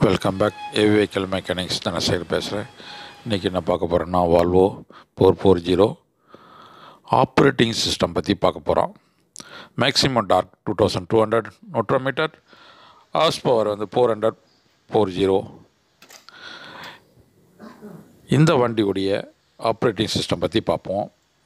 Welcome back A V vehicle mechanics Dhanasekar பேசுகிறேன் இன்றைக்கி என்ன பார்க்க போகிறேன்னா Volvo four four zero operating system பற்றி பார்க்க போகிறோம் maximum torque two thousand two hundred newton metre horsepower வந்து ஃபோர் ஹண்ட்ரட் ஃபோர் ஜீரோ இந்த வண்டியுடைய ஆப்ரேட்டிங் சிஸ்டம் பற்றி பார்ப்போம்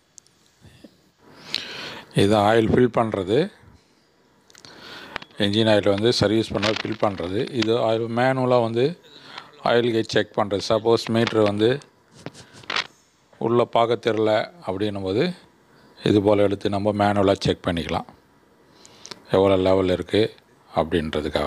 இது ஆயில் ஃபில் பண்ணுறது என்ஜின் ஆயில் வந்து சர்வீஸ் பண்ண ஃபில் பண்ணுறது இது ஆயில் மேனுவலாக வந்து ஆயில் கேஜ் செக் பண்ணுறது சப்போஸ் மீட்ரு வந்து உள்ளே பார்க்க தெரில அப்படின்னும் போது இது போல் எடுத்து நம்ம மேனுவலாக செக் பண்ணிக்கலாம் எவ்வளோ லெவல் இருக்குது அப்படின்றதுக்காக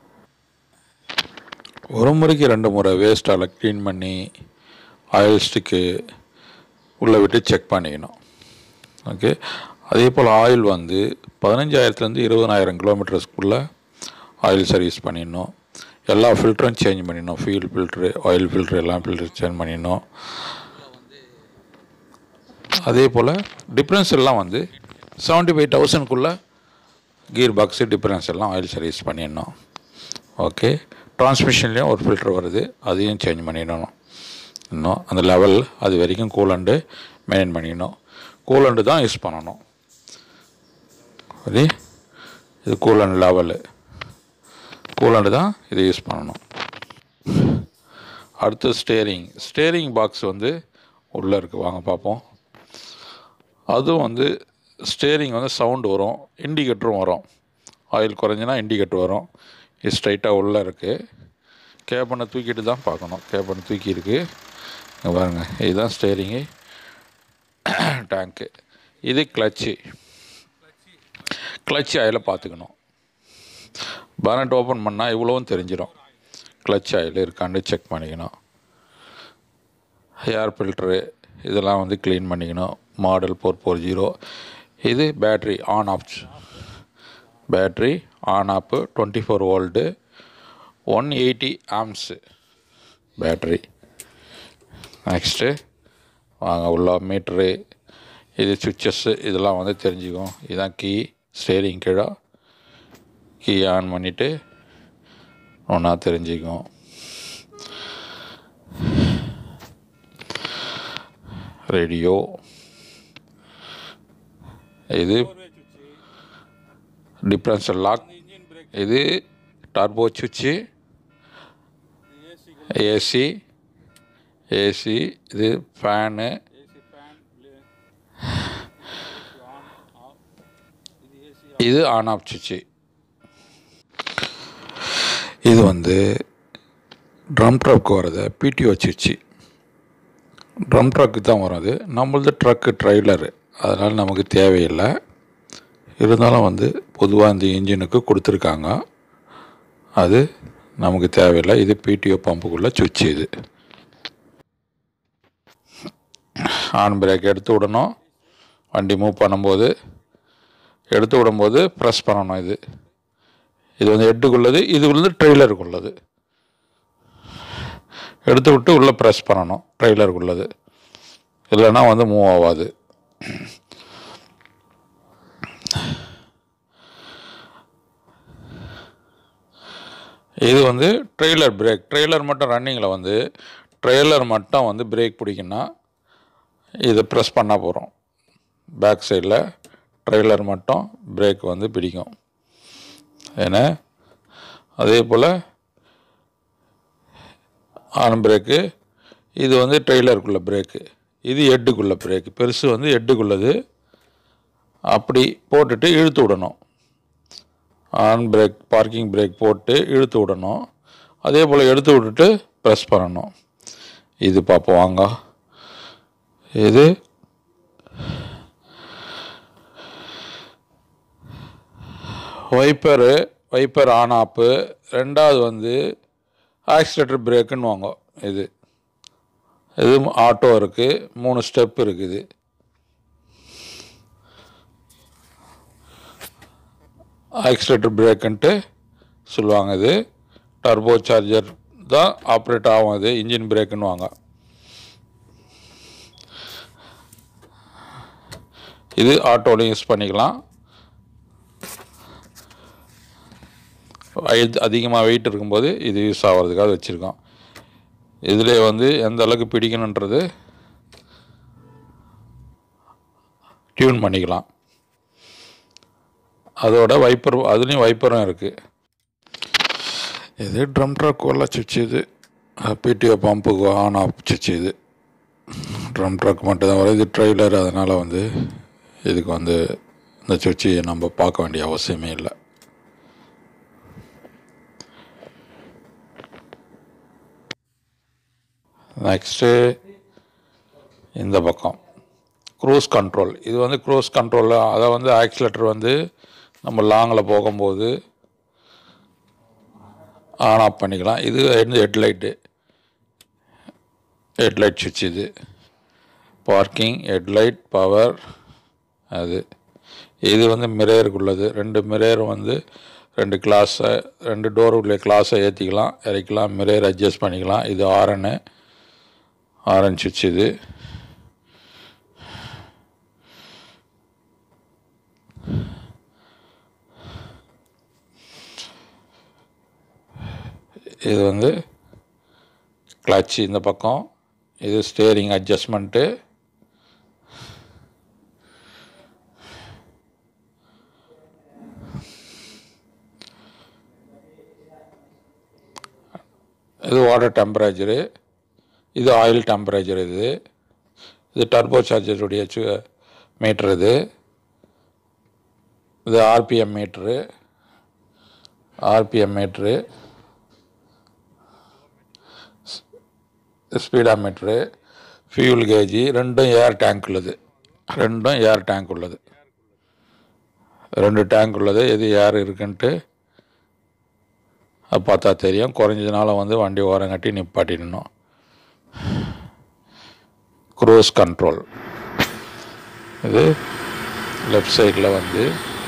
ஒரு முறைக்கு ரெண்டு முறை வேஸ்ட்டால் க்ளீன் பண்ணி ஆயில் ஸ்டிக்கு உள்ளே விட்டு செக் பண்ணிக்கணும் ஓகே அதே போல் ஆயில் வந்து பதினஞ்சாயிரத்துலேருந்து இருபதனாயிரம் கிலோமீட்டர்ஸ்க்குள்ளே ஆயில் சர்வீஸ் பண்ணிடணும் எல்லா ஃபில்டரும் சேஞ்ச் பண்ணிடணும் ஃபியூல் ஃபில்ட்ரு ஆயில் ஃபில்ட்ரு எல்லாம் ஃபில்டர் சேஞ்ச் பண்ணிடணும் அதே போல் டிஃப்ரென்ஸ் எல்லாம் வந்து செவன்ட்டி ஃபைவ் தௌசண்ட்குள்ளே கீர் பாக்ஸு டிஃப்ரென்ஸ் எல்லாம் ஆயில் சர்வீஸ் பண்ணிடணும் ஓகே டிரான்ஸ்மிஷன்லேயும் ஒரு ஃபில்டர் வருது அதையும் சேஞ்ச் பண்ணிடணும் இன்னும் அந்த லெவல் அது வரைக்கும் கூலண்டு மெயின்டைன் பண்ணிடணும் கூலண்டு தான் யூஸ் பண்ணணும் சரி இது கூலண்ட் லெவலு கூலண்டு தான் இது யூஸ் பண்ணணும் அடுத்து ஸ்டேரிங் ஸ்டேரிங் பாக்ஸ் வந்து உள்ளே இருக்குது வாங்க பார்ப்போம் அதுவும் வந்து ஸ்டேரிங் வந்து சவுண்டு வரும் இண்டிகேட்டரும் வரும் ஆயில் குறைஞ்சினா இண்டிகேட்டர் வரும் இது ஸ்ட்ரைட்டாக உள்ளே இருக்குது கேப்பனை தூக்கிட்டு தான் பார்க்கணும் கேப்பனை தூக்கி இருக்குது இங்கே பாருங்கள் இதுதான் ஸ்டேரிங்கு டேங்க்கு இது கிளச்சு கிளச் ஆயில் பார்த்துக்கணும் பனட் ஓப்பன் பண்ணால் இவ்வளவும் தெரிஞ்சிடும் கிளச் ஆயில் இருக்காண்டு செக் பண்ணிக்கணும் ஏர் ஃபில்ட்ரு இதெல்லாம் வந்து க்ளீன் பண்ணிக்கணும் மாடல் ஃபோர் ஃபோர் ஜீரோ இது battery on off battery on off twenty four volt one eighty amps battery next வாங்க உள்ள மீட்ரு இது சுவிச்சஸ்ஸு இதெல்லாம் வந்து தெரிஞ்சுக்கும் இதுதான் கீ ஸ்டேரிங் கீழே கீ ஆன் பண்ணிவிட்டு ஒன்றா தெரிஞ்சுக்கும் ரேடியோ இது டிஃப்ரென்ஷியல் லாக் இது டர்போ சுவிட்சு ஏசி ஏசி இது ஃபேனு இது ஆன் ஆஃப் சுவிட்சு இது வந்து ட்ரம் ட்ரக் வரது பிடிஓ சுவிட்சு ட்ரம் ட்ரக்கு தான் வரும் அது நம்மளது ட்ரக்கு ட்ரைலரு அதனால் நமக்கு தேவையில்லை இருந்தாலும் வந்து பொதுவாக இந்த இன்ஜினுக்கு கொடுத்துருக்காங்க அது நமக்கு தேவையில்லை இது பிடிஓ பம்புக்குள்ளே சுவிட்சு இது ஆன் பிரேக் எடுத்து விடணும் வண்டி மூவ் பண்ணும்போது எடுத்து விடும்போது ப்ரெஸ் பண்ணணும் இது இது வந்து ஹெட்டுக்குள்ளது இது வந்து ட்ரெய்லருக்குள்ளது எடுத்து விட்டு உள்ளே ப்ரெஸ் பண்ணணும் ட்ரெய்லருக்குள்ளது இல்லைன்னா வந்து மூவ் ஆகாது இது வந்து ட்ரெய்லர் பிரேக் ட்ரெய்லர் மட்டும் ரன்னிங்கில் வந்து ட்ரெய்லர் மட்டும் வந்து பிரேக் பிடிக்குன்னா இதை ப்ரெஸ் பண்ணால் போகிறோம் பேக் சைடில் ட்ரெய்லர் மட்டும் பிரேக் வந்து பிடிக்கும் ஏன்னா அதே போல் ஆன் பிரேக்கு இது வந்து ட்ரெய்லருக்குள்ள பிரேக்கு இது ஹெட்டுக்குள்ள பிரேக்கு பெருசு வந்து ஹெட்டுக்குள்ளது அப்படி போட்டுட்டு இழுத்து விடணும் ஆன் பிரேக் பார்க்கிங் பிரேக் போட்டு இழுத்து விடணும் அதே போல் எடுத்து விட்டுட்டு ப்ரெஸ் பண்ணணும் இது பார்ப்போம் வாங்க இது வைப்பரு வைப்பர் ஆன் ஆப்பு ரெண்டாவது வந்து ஆக்சிலேட்டர் பிரேக்குன்னு வாங்க இது இது ஆட்டோ இருக்குது மூணு ஸ்டெப் இருக்குது ஆக்சிலேட்டர் பிரேக்குன்ட்டு சொல்லுவாங்க இது டர்போ சார்ஜர் தான் ஆப்ரேட் ஆகும் இது இன்ஜின் பிரேக்குன்னு வாங்க இது ஆட்டோலையும் யூஸ் பண்ணிக்கலாம் அதிகமாக வெயிட் இருக்கும்போது இது யூஸ் ஆகிறதுக்காக வச்சுருக்கோம் இதிலே வந்து எந்த அளவுக்கு பிடிக்கணுன்றது டியூன் பண்ணிக்கலாம் அதோட வைப்பர் அதுலேயும் வைப்பரும் இருக்குது இது ட்ரம் ட்ரக் உள்ள சுவிட்ச் இது பிடிஓ பம்புக்கு ஆன் ஆஃப் சுவிட்ச் இது ட்ரம் ட்ரக் மட்டும்தான் வரும் இது ட்ரெய்லர் அதனால் வந்து இதுக்கு வந்து இந்த சுவிட்சை நம்ம பார்க்க வேண்டிய அவசியமே இல்லை நெக்ஸ்ட்டு இந்த பக்கம் க்ரூஸ் கண்ட்ரோல் இது வந்து க்ரூஸ் கண்ட்ரோலில் அதை வந்து ஆக்சிலேட்டர் வந்து நம்ம லாங்கில் போகும்போது ஆன் ஆஃப் பண்ணிக்கலாம் இது வந்து ஹெட்லைட்டு ஹெட்லைட் சுவிட்ச் இது பார்க்கிங் ஹெட்லைட் பவர் அது இது வந்து மிரேருக்கு உள்ளது ரெண்டு மிரேர் வந்து ரெண்டு கிளாஸை ரெண்டு டோர் உள்ள கிளாஸை ஏற்றிக்கலாம் இறக்கலாம் மிரேர் அட்ஜஸ்ட் பண்ணிக்கலாம் இது ஆரனு ஆரன் சுவிட்ச் இது இது வந்து கிளட்ச் இந்த பக்கம் இது ஸ்டேரிங் அட்ஜஸ்ட்மெண்ட்டு இது வாட்டர் டெம்பரேச்சரு இது ஆயில் டெம்பரேச்சர் இது இது டர்போ சார்ஜருடைய சு மீட்ரு இது இது RPM meter RPM meter speedometer fuel gauge ரெண்டும் ஏர் டேங்க் உள்ளது ரெண்டும் ஏர் டேங்க் உள்ளது ரெண்டு டேங்க் உள்ளது எது ஏர் இருக்குன்ட்டு அது பார்த்தா தெரியும் குறைஞ்சதுனால வந்து வண்டி ஓரம் கட்டி நிப்பாட்டிடணும் க்ரூஸ் கண்ட்ரோல் இது லெஃப்ட் சைடில் வந்து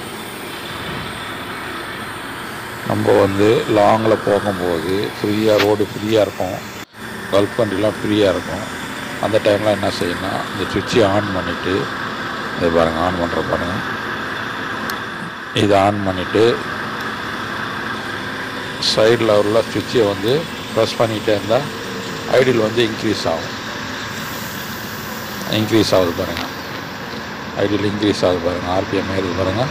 நம்ம வந்து லாங்கில் போகும்போது ஃப்ரீயாக ரோடு ஃப்ரீயாக இருக்கும் பல்க் வண்டிலாம் ஃப்ரீயாக இருக்கும் அந்த டைமில் என்ன செய்யணும் இந்த சுவிட்சை ஆன் பண்ணிவிட்டு இது பாருங்கள் ஆன் பண்ணுற பாருங்கள் இதை ஆன் பண்ணிவிட்டு சைடில் உள்ள சுவிட்சை வந்து ப்ரெஸ் பண்ணிகிட்டே இருந்தால் ஐடியில் வந்து இன்க்ரீஸ் ஆகும் இன்க்ரீஸ் ஆகுது பாருங்கள் ஐடியில் இன்க்ரீஸ் ஆகுது பாருங்கள் ஆர்பிஎம் ஏறுது பாருங்கள்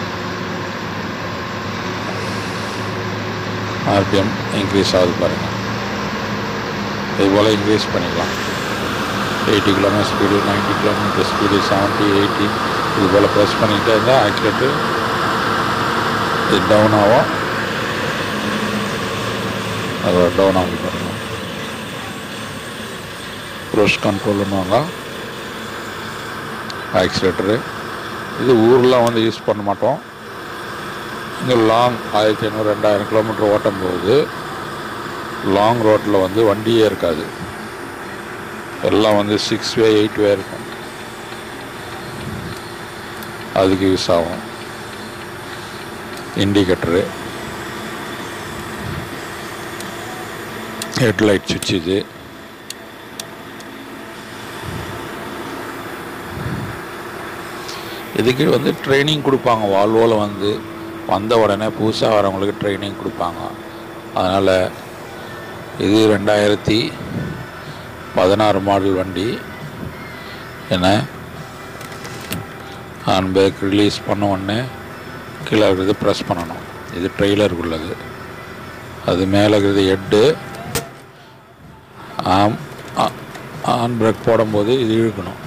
ஆர்பிஎம் இன்க்ரீஸ் ஆகுது பாருங்கள் இது போல் இன்க்ரீஸ் பண்ணிக்கலாம் eighty kilometre speed ninety kilometre speed seventy eighty இது போல் ப்ரெஸ் பண்ணிகிட்டே இருந்தால் ஆக்சிலேட்டர் இது டவுன் ஆகும் அது டவுன் ஆகி பாருங்கள் க்ரூஸ் கண்ட்ரோல்னுவாங்க ஆக்சிலேட்டரு இது ஊரில் வந்து யூஸ் பண்ண மாட்டோம் இங்கே லாங் ஆயிரத்தி ஐநூறு ரெண்டாயிரம் கிலோமீட்டர் ஓட்டும் போது லாங் ரோட்டில் வந்து வண்டியே இருக்காது எல்லாம் வந்து சிக்ஸ் வே எயிட் வே இருக்கும் அதுக்கு யூஸ் ஆகும் இண்டிகேட்டரு ஹெட்லைட் சுவிட்ச் இது இதுக்கு வந்து ட்ரைனிங் கொடுப்பாங்க வால்வோவில் வந்து வந்த உடனே புதுசாக வரவங்களுக்கு ட்ரைனிங் கொடுப்பாங்க அதனால் இது ரெண்டாயிரத்தி பதினாறு மாடல் வண்டி என்ன ஹேண்ட் பேக் ரிலீஸ் பண்ண உடனே கீழே இருக்கிறது ப்ரெஸ் பண்ணணும் இது ட்ரெய்லருக்கு உள்ளது அது மேலே இருக்கிறது ஹெட்டு ஆம் ஆன் பிரேக் போடும்போது இது இழுக்கணும்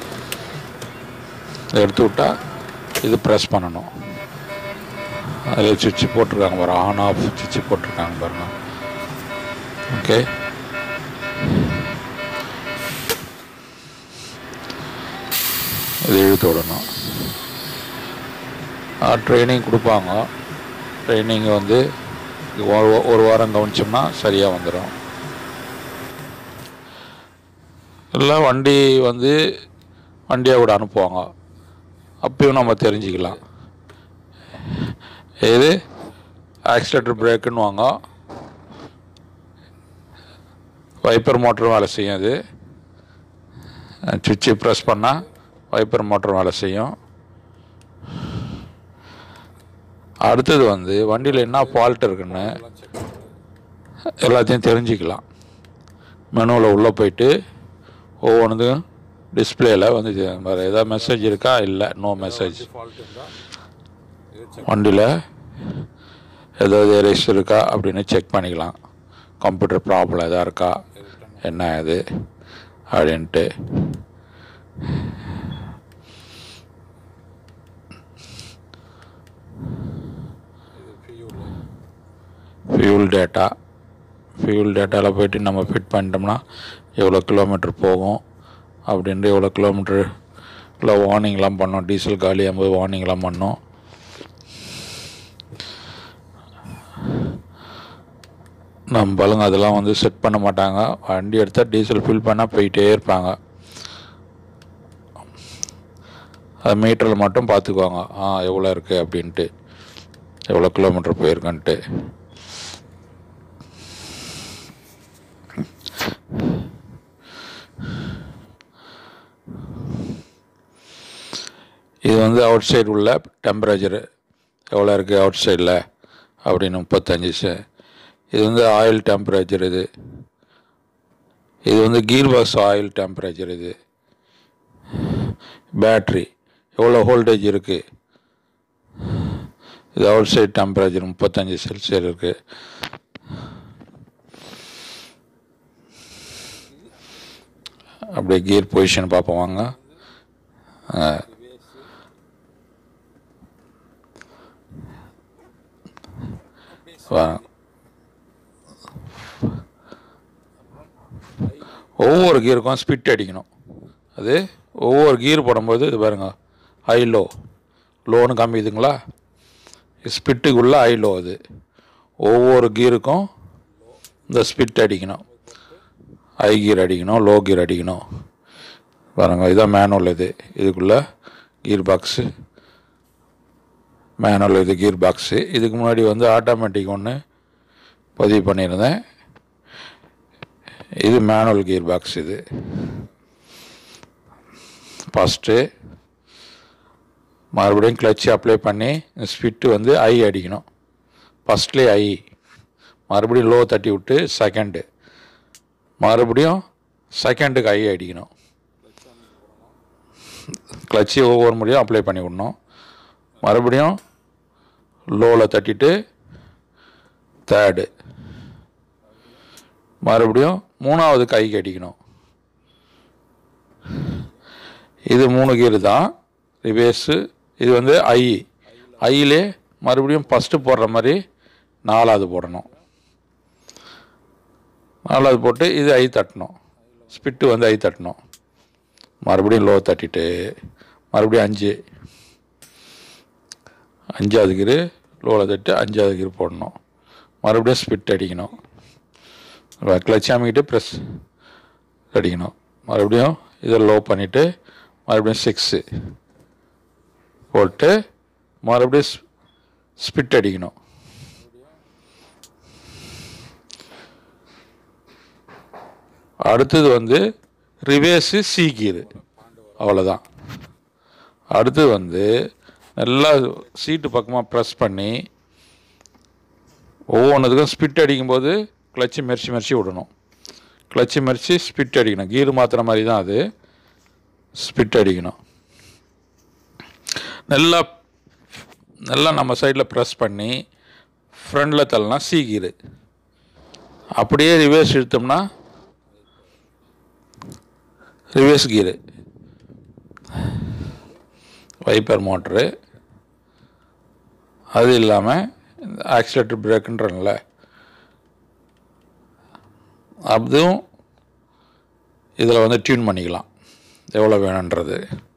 இதை எடுத்து விட்டால் இது ப்ரெஸ் பண்ணணும் அதில் சுவிட்சு போட்டிருக்காங்க பாரு ஆன் ஆஃப் சுவிட்சு போட்டிருக்காங்க பாருங்க ஓகே இது இழுத்து விடணும் ட்ரைனிங் கொடுப்பாங்க ட்ரைனிங் வந்து ஒரு- ஒரு வாரம் கவனிச்சோம்னா சரியாக வந்துடும் இல்லை வண்டி வந்து வண்டியை விட அனுப்புவாங்க அப்பயும் நம்ம தெரிஞ்சுக்கலாம் இது ஆக்சிலேட்டர் பிரேக்குன்னு வாங்க வைப்பர் மோட்டரும் வேலை செய்யும் இது சுவிட்சை ப்ரெஸ் பண்ணால் வைப்பர் மோட்டர் வேலை செய்யும் அடுத்தது வந்து வண்டியில் என்ன ஃபால்ட் இருக்குன்னு எல்லாத்தையும் தெரிஞ்சுக்கலாம் மெனுவில் உள்ளே போயிட்டு ஒவ்வொன்றுக்கும் டிஸ்பிளேயில் வந்து இது வேறு ஏதாவது மெசேஜ் இருக்கா இல்லை நோ மெசேஜ் ஃபால்ட் இருந்தால் இது செக் வண்டியில் ஏதாவது எரேஸ் இருக்கா அப்படின்னு செக் பண்ணிக்கலாம் கம்ப்யூட்டர் ப்ராப்ளம் எதாவது இருக்கா என்ன இது அப்படின்ட்டு இது ஃபியூல் ஃபியூல் டேட்டா ஃபியூல் டேட்டாவில் போயிட்டு நம்ம ஃபிட் பண்ணிட்டோம்னா எவ்வளோ கிலோமீட்டர் போகும் அப்படின்ட்டு எவ்வளோ கிலோமீட்டர் இல்லை வார்னிங்லாம் பண்ணோம் டீசல் காலியாகும்போது வார்னிங்லாம் பண்ணோம் நம்ம பலங்க அதெல்லாம் வந்து செட் பண்ண மாட்டாங்க வண்டி எடுத்தால் டீசல் ஃபில் பண்ணால் போயிட்டே இருப்பாங்க அது மீட்டரில் மட்டும் பார்த்துக்குவாங்க ஆ எவ்வளோ இருக்குது அப்படின்ட்டு எவ்வளோ கிலோமீட்டர் போயிருக்குன்ட்டு இது வந்து அவுட் சைடு உள்ள டெம்பரேச்சரு எவ்வளோ இருக்குது அவுட் சைடில் அப்படின்னு முப்பத்தஞ்சு ச- இது வந்து ஆயில் டெம்பரேச்சர் இது இது வந்து கீர் பாக்ஸ் ஆயில் டெம்பரேச்சர் இது பேட்ரி எவ்வளோ வோல்டேஜ் இருக்குது இது அவுட் சைட் டெம்பரேச்சர் முப்பத்தஞ்சு செல்சியஸ் இருக்குது அப்படியே கியர் பொசிஷன் பார்ப்போம் வாங்க ஆ. வா- ஒவ்வொரு கீருக்கும் ஸ்பிட் அடிக்கணும் அது ஒவ்வொரு கீர் போடும்போது இது பாருங்க ஹை லோ லோன்னு காமிக்குதுங்களா ஸ்பிட்டுக்குள்ளே ஹை லோ அது ஒவ்வொரு கீருக்கும் இந்த ஸ்பிட் அடிக்கணும் ஹை கீர் அடிக்கணும் லோ கீர் அடிக்கணும் பாருங்க இதான் மேனுவல் இது இதுக்குள்ளே கீர் பாக்ஸு மேனுவல் இது கீர் பாக்ஸு இதுக்கு முன்னாடி வந்து ஆட்டோமேட்டிக் ஒன்று பதிவு பண்ணியிருந்தேன் இது மேனுவல் கீர் பாக்ஸ் இது ஃபஸ்ட்டு மறுபடியும் கிளச்சு அப்ளை பண்ணி ஸ்பிட்டு வந்து ஐ அடிக்கணும் ஃபஸ்ட்லேயே ஐ மறுபடியும் லோ தட்டி விட்டு செகண்டு மறுபடியும் செகண்டுக்கு ஐ அடிக்கணும் கிளச்சு ஒவ்வொரு முறையும் அப்ளை பண்ணி விடணும் மறுபடியும் லோவில் தட்டிட்டு தேர்டு மறுபடியும் மூணாவது கைக்கு அடிக்கணும் இது மூணு கீர் தான் ரிவேர்ஸு இது வந்து ஐ ஐயிலே மறுபடியும் ஃபஸ்ட்டு போடுற மாதிரி நாலாவது போடணும் நாலாவது போட்டு இது ஐ தட்டணும் ஸ்பிட்டு வந்து ஐ தட்டணும் மறுபடியும் லோ தட்டிட்டு மறுபடியும் அஞ்சு அஞ்சாவது கீரு லோவில் தட்டு அஞ்சாவது கீர் போடணும் மறுபடியும் ஸ்பிட் அடிக்கணும் கிளச் அமைக்கிட்டு ப்ரெஸ் அடிக்கணும் மறுபடியும் இதை லோ பண்ணிவிட்டு மறுபடியும் சிக்ஸு போட்டு மறுபடியும் ஸ்பிட் அடிக்கணும் அடுத்தது வந்து ரிவேர்ஸு சி கீரு அவ்வளோதான் அடுத்தது வந்து நல்லா சீட்டு பக்கமாக ப்ரெஸ் பண்ணி ஒவ்வொன்றுத்துக்கும் ஸ்பிட் அடிக்கும்போது கிளச்சு மெரிச்சு மெரிச்சு விடணும் கிளச்சு மெரிச்சு ஸ்பிட் அடிக்கணும் கீரு மாற்றுற மாதிரி தான் அது ஸ்பிட் அடிக்கணும் நல்லா நல்லா நம்ம சைடில் ப்ரெஸ் பண்ணி ஃப்ரண்டில் தள்ளனா சி கீரு அப்படியே ரிவர்ஸ் இழுத்தோம்னா ரிவர்ஸ் கீரு வைப்பர் மோட்ரு அது இல்லாமல் இந்த ஆக்சிலேட்டர் பிரேக்குன்றல அதுவும் இதில் வந்து டியூன் பண்ணிக்கலாம் எவ்வளோ வேணுன்றது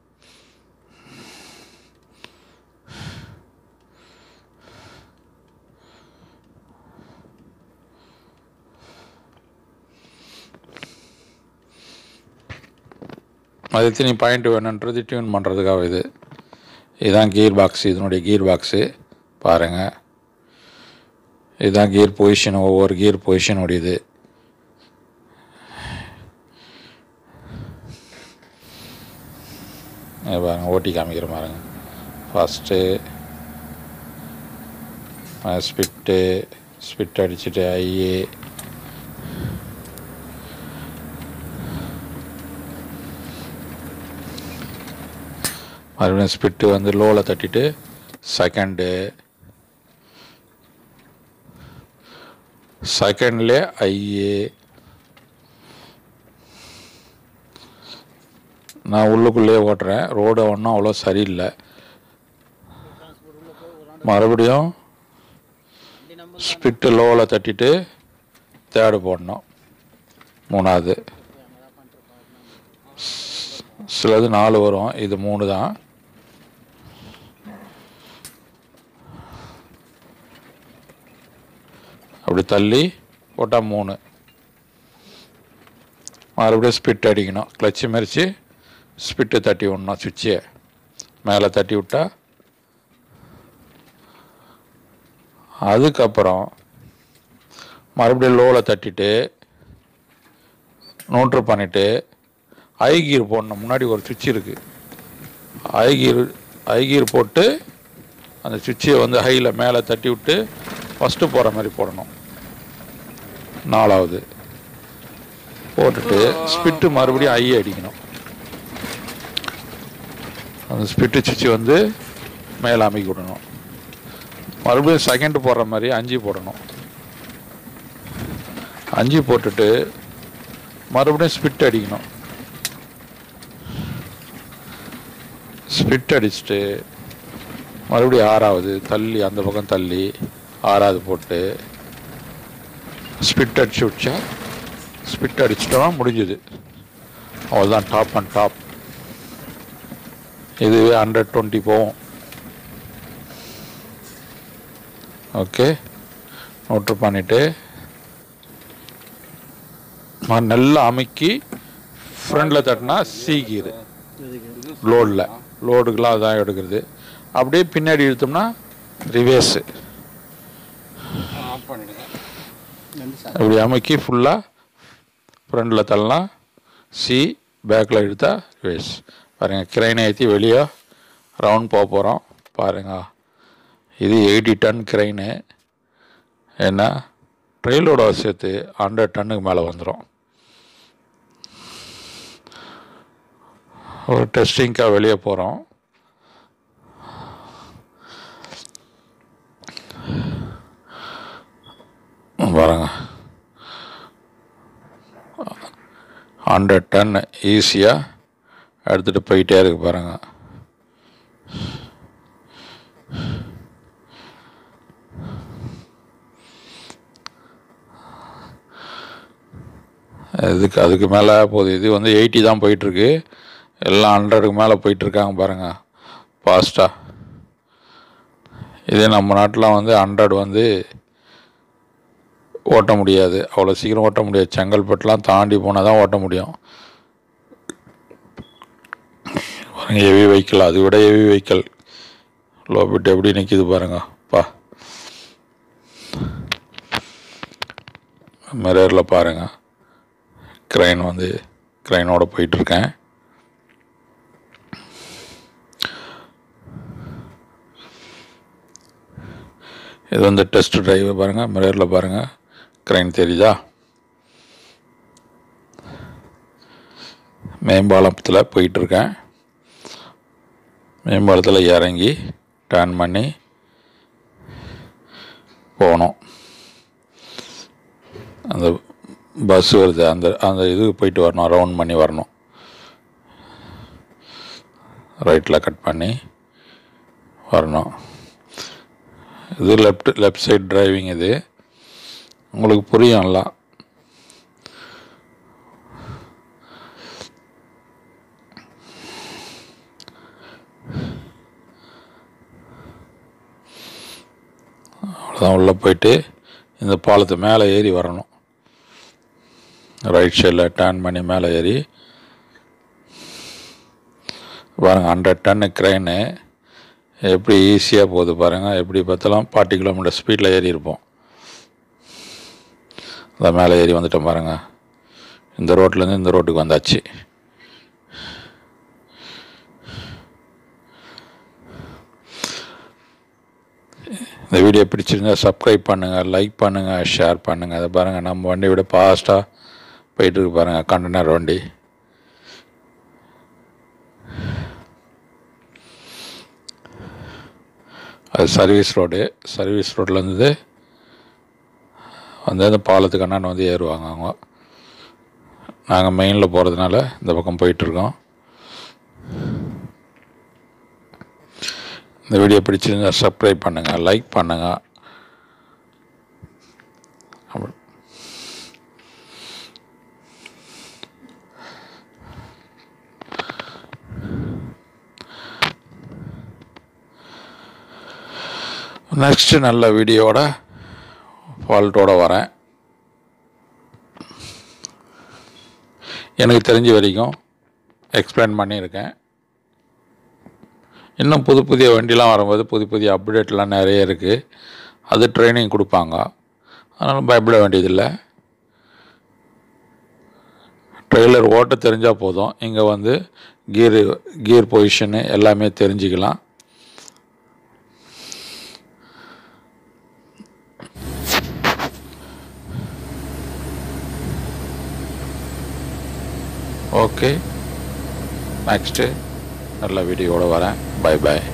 அது எத்தனை பாயிண்ட் வேணுன்றது டியூன் பண்ணுறதுக்காக இது இதுதான் கீர் பாக்ஸ் இதனுடைய கீர் பாக்ஸு பாருங்கள் இதுதான் கீர் பொசிஷன் ஒவ்வொரு கீர் பொசிஷனுடையது இது பாருங்க ஓட்டி காமிக்கிற பாருங்க ஃபஸ்ட்டு ஸ்பிட்டு ஸ்பிட் அடிச்சுட்டு ஐஏ மறுபடியும் ஸ்பிட்டு வந்து லோவில் தட்டிட்டு செகண்டு செகண்ட்லே ஐஏ நான் உள்ளுக்குள்ளேயே ஓட்டுறேன் ரோடு ஒன்றும் அவ்வளோ சரியில்லை மறுபடியும் ஸ்பிட்டு லோவில் தட்டிட்டு தேர்டு போடணும் மூணாவது சிலது நாலு வரும் இது மூணு தான் அப்படி தள்ளி போட்டால் மூணு மறுபடியும் ஸ்பிட் அடிக்கணும் கிளச்சு மறித்து ஸ்பிட்டு தட்டி விடணும் சுவிட்சை மேலே தட்டி விட்டா அதுக்கப்புறம் மறுபடியும் லோவில் தட்டிட்டு நோட்ரு பண்ணிவிட்டு ஐ கீர் போடணும் முன்னாடி ஒரு சுவிட்ச் இருக்குது ஐ கீர் ஐ கீர் போட்டு அந்த சுவிட்சை வந்து ஹையில் மேலே தட்டி விட்டு ஃபஸ்ட்டு போகிற மாதிரி போடணும் நாலாவது போட்டுட்டு ஸ்பிட்டு மறுபடியும் ஐ அடிக்கணும் அந்த ஸ்பிட்டு சுவிட்ச் வந்து மேலே அமைக்கி விடணும் மறுபடியும் செகண்ட் போடுற மாதிரி அஞ்சு போடணும் அஞ்சு போட்டுட்டு மறுபடியும் ஸ்பிட் அடிக்கணும் ஸ்பிட் அடிச்சுட்டு மறுபடியும் ஆறாவது தள்ளி அந்த பக்கம் தள்ளி ஆறாவது போட்டு ஸ்பிட் அடிச்சு விட்டா ஸ்பிட் அடிச்சிட்டோம்னா முடிஞ்சுது அவ்வளோதான் டாப் அண்ட் டாப் இதுவே ஹண்ட்ரட் டுவெண்ட்டி போகும் ஓகே நோட்ரு பண்ணிவிட்டு நல்லா அமுக்கி ஃப்ரண்டில் தட்டினா சி கீரு லோடில் லோடுக்கெலாம் அதான் எடுக்கிறது அப்படியே பின்னாடி இழுத்தோம்னா ரிவேர்ஸு ஆஃப் பண்ணிடுங்க இப்படி அமுக்கி ஃபுல்லாக ஃப்ரண்டில் தள்ளலாம் சி பேக்கில் இழுத்தா ரிவேர்ஸ் பாருங்கள் கிரைனை ஏற்றி வெளியே ரவுண்ட் போக போகிறோம் பாருங்க இது எயிட்டி டன் கிரைனு ஏன்னா ட்ரெயிலோட சேர்த்து ஹண்ட்ரட் டன்னுக்கு மேலே வந்துடும் ஒரு டெஸ்டிங்க்காக வெளியே போகிறோம் பாருங்க ஹண்ட்ரட் டன் ஈஸியாக எடுத்துகிட்டு போயிட்டே இருக்கு பாருங்க இதுக்கு அதுக்கு மேலே போகுது இது வந்து எயிட்டி தான் போயிட்டுருக்கு எல்லாம் ஹண்ட்ரடுக்கு மேலே போயிட்டுருக்காங்க பாருங்கள் ஃபாஸ்ட்டாக இதே நம்ம நாட்டில் வந்து ஹண்ட்ரட் வந்து ஓட்ட முடியாது அவ்வளோ சீக்கிரம் ஓட்ட முடியாது செங்கல்பட்டுலாம் தாண்டி போனால் தான் ஓட்ட முடியும் பாருங்க ஹெவி வெஹிக்கிள் அதை விட ஹெவி வெஹிக்கிள் லோ பிட் எப்படி நிற்கிது பாருங்க பா மிரரில் பாருங்க க்ரைன் வந்து க்ரைனோட போயிட்டுருக்கேன் இது வந்து டெஸ்ட் டிரைவ் பாருங்கள் மிரரில் பாருங்கள் க்ரைன் தெரியுதா மேம்பாலத்தில் போயிட்டுருக்கேன் மேம்பாலத்தில் இறங்கி டர்ன் பண்ணி போகணும் அந்த பஸ் வருது அந்த அந்த இதுக்கு போயிட்டு வரணும் ரவுண்ட் பண்ணி வரணும் ரைட்டில் கட் பண்ணி வரணும் இது லெஃப்ட் லெஃப்ட் சைடு டிரைவிங் இது உங்களுக்கு புரியும் எல்லாம் அவ்வளோதான் உள்ளே போயிட்டு இந்த பாலத்து மேலே ஏறி வரணும் ரைட் சைடில் டர்ன் பண்ணி மேலே ஏறி பாருங்கள் ஹண்ட்ரட் டன்னு க்ரெயினு எப்படி ஈஸியாக போகுது பாருங்கள் எப்படி பார்த்தாலும் ஃபார்ட்டி கிலோமீட்டர் ஸ்பீடில் ஏறி இருப்போம் அதான் மேலே ஏறி வந்துட்டோம் பாருங்கள் இந்த ரோட்லேருந்து இந்த ரோட்டுக்கு வந்தாச்சு இந்த வீடியோ பிடிச்சிருந்தா சப்ஸ்கிரைப் பண்ணுங்கள் லைக் பண்ணுங்கள் ஷேர் பண்ணுங்கள் அதை பாருங்கள் நம்ம வண்டி விட ஃபாஸ்ட்டாக போயிட்டுருக்கு பாருங்கள் கண்டெய்னர் வண்டி அது சர்வீஸ் ரோடு சர்வீஸ் ரோட்லேருந்து வந்து அந்த பாலத்துக்கு அண்ணாண்டு வந்து ஏறுவாங்க அவங்க நாங்கள் மெயினில் போகிறதுனால இந்த பக்கம் போயிட்டுருக்கோம் இந்த வீடியோ பிடிச்சிருந்தா சப்ஸ்கிரைப் பண்ணுங்கள் லைக் பண்ணுங்கள் அப்படி- நெக்ஸ்ட்டு நல்ல வீடியோவோட ஃபால்ட்டோட வரேன் எனக்கு தெரிஞ்ச வரைக்கும் எக்ஸ்பிளைன் பண்ணியிருக்கேன் இன்னும் புது புதிய வண்டிலாம் வரும்போது புது புதிய அப்டேட்லாம் நிறைய இருக்குது அது ட்ரைனிங் கொடுப்பாங்க அதனால் பயப்பட வேண்டியதில்லை ட்ரெய்லர் ஓட்ட தெரிஞ்சால் போதும் இங்கே வந்து கீரு கியர் பொசிஷனு எல்லாமே தெரிஞ்சுக்கலாம் ஓகே நெக்ஸ்ட்டு நல்ல வீடியோவோட வரேன் பை பை